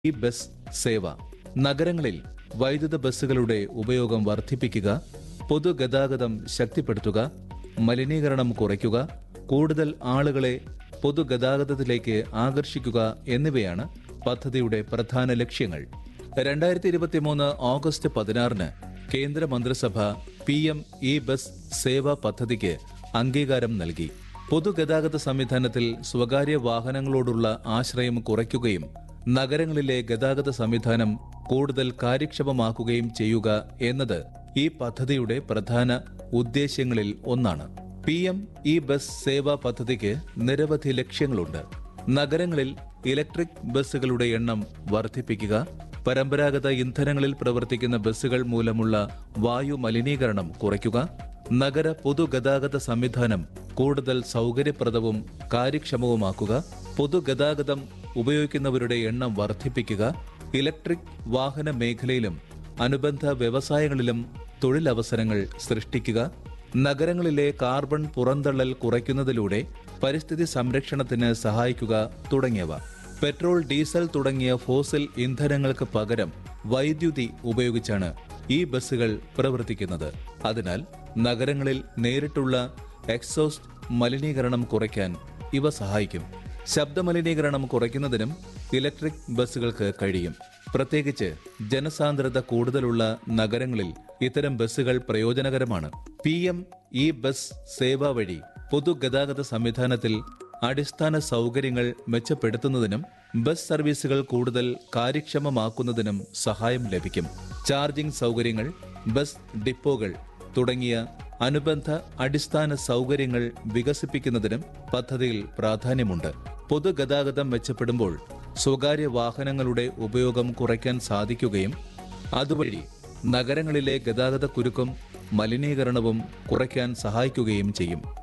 ഈ ബസ് സേവ നഗരങ്ങളിൽ വൈദ്യുത ബസ്സുകളുടെ ഉപയോഗം വർദ്ധിപ്പിക്കുക പൊതുഗതാഗതം ശക്തിപ്പെടുത്തുക മലിനീകരണം കുറയ്ക്കുക കൂടുതൽ ആളുകളെ പൊതുഗതാഗതത്തിലേക്ക് ആകർഷിക്കുക എന്നിവയാണ് പദ്ധതിയുടെ പ്രധാന ലക്ഷ്യങ്ങൾ രണ്ടായിരത്തി ഇരുപത്തിമൂന്ന് ഓഗസ്റ്റ് പതിനാറിന് കേന്ദ്ര മന്ത്രിസഭ P M E bus Sewa പദ്ധതിക്ക് അംഗീകാരം നൽകി പൊതുഗതാഗത സംവിധാനത്തിൽ സ്വകാര്യ വാഹനങ്ങളോടുള്ള ആശ്രയം കുറയ്ക്കുകയും നഗരങ്ങളിലെ ഗതാഗത സംവിധാനം കൂടുതൽ കാര്യക്ഷമമാക്കുകയും ചെയ്യുക എന്നത് ഈ പദ്ധതിയുടെ പ്രധാന ഉദ്ദേശ്യങ്ങളിൽ ഒന്നാണ് P M E bus Sewa പദ്ധതിക്ക് നിരവധി ലക്ഷ്യങ്ങളുണ്ട് നഗരങ്ങളിൽ ഇലക്ട്രിക് ബസ്സുകളുടെ എണ്ണം വർദ്ധിപ്പിക്കുക പരമ്പരാഗത ഇന്ധനങ്ങളിൽ പ്രവർത്തിക്കുന്ന ബസ്സുകൾ മൂലമുള്ള വായു മലിനീകരണം കുറയ്ക്കുക നഗര പൊതുഗതാഗത സംവിധാനം കൂടുതൽ സൗകര്യപ്രദവും കാര്യക്ഷമവുമാക്കുക പൊതുഗതാഗതം ഉപയോഗിക്കുന്നവരുടെ എണ്ണം വർദ്ധിപ്പിക്കുക ഇലക്ട്രിക് വാഹന മേഖലയിലും അനുബന്ധ വ്യവസായങ്ങളിലും തൊഴിലവസരങ്ങൾ സൃഷ്ടിക്കുക നഗരങ്ങളിലെ കാർബൺ പുറന്തള്ളൽ കുറയ്ക്കുന്നതിലൂടെ പരിസ്ഥിതി സംരക്ഷണത്തിന് സഹായിക്കുക തുടങ്ങിയവ പെട്രോൾ ഡീസൽ തുടങ്ങിയ ഫോസിൽ ഇന്ധനങ്ങൾക്ക് പകരം വൈദ്യുതി ഉപയോഗിച്ചാണ് ഈ ബസ്സുകൾ പ്രവർത്തിക്കുന്നത് അതിനാൽ നഗരങ്ങളിൽ നേരിട്ടുള്ള എക്സോസ്റ്റ് മലിനീകരണം കുറയ്ക്കാൻ ഇവ സഹായിക്കും ശബ്ദമലിനീകരണം കുറയ്ക്കുന്നതിനും ഇലക്ട്രിക് ബസ്സുകൾക്ക് കഴിയും പ്രത്യേകിച്ച് ജനസാന്ദ്രത കൂടുതലുള്ള നഗരങ്ങളിൽ ഇത്തരം ബസ്സുകൾ പ്രയോജനകരമാണ് P M E bus Sewa വഴി പൊതുഗതാഗത സംവിധാനത്തിൽ അടിസ്ഥാന സൗകര്യങ്ങൾ മെച്ചപ്പെടുത്തുന്നതിനും ബസ് സർവീസുകൾ കൂടുതൽ കാര്യക്ഷമമാക്കുന്നതിനും സഹായം ലഭിക്കും ചാർജിംഗ് സൗകര്യങ്ങൾ ബസ് ഡിപ്പോകൾ തുടങ്ങിയ അനുബന്ധ അടിസ്ഥാന സൗകര്യങ്ങൾ വികസിപ്പിക്കുന്നതിനും പദ്ധതിയിൽ പ്രാധാന്യമുണ്ട് പൊതുഗതാഗതം മെച്ചപ്പെടുമ്പോൾ സ്വകാര്യ വാഹനങ്ങളുടെ ഉപയോഗം കുറയ്ക്കാൻ സാധിക്കുകയും അതുവഴി നഗരങ്ങളിലെ ഗതാഗത കുരുക്കും മലിനീകരണവും കുറയ്ക്കാൻ സഹായിക്കുകയും ചെയ്യും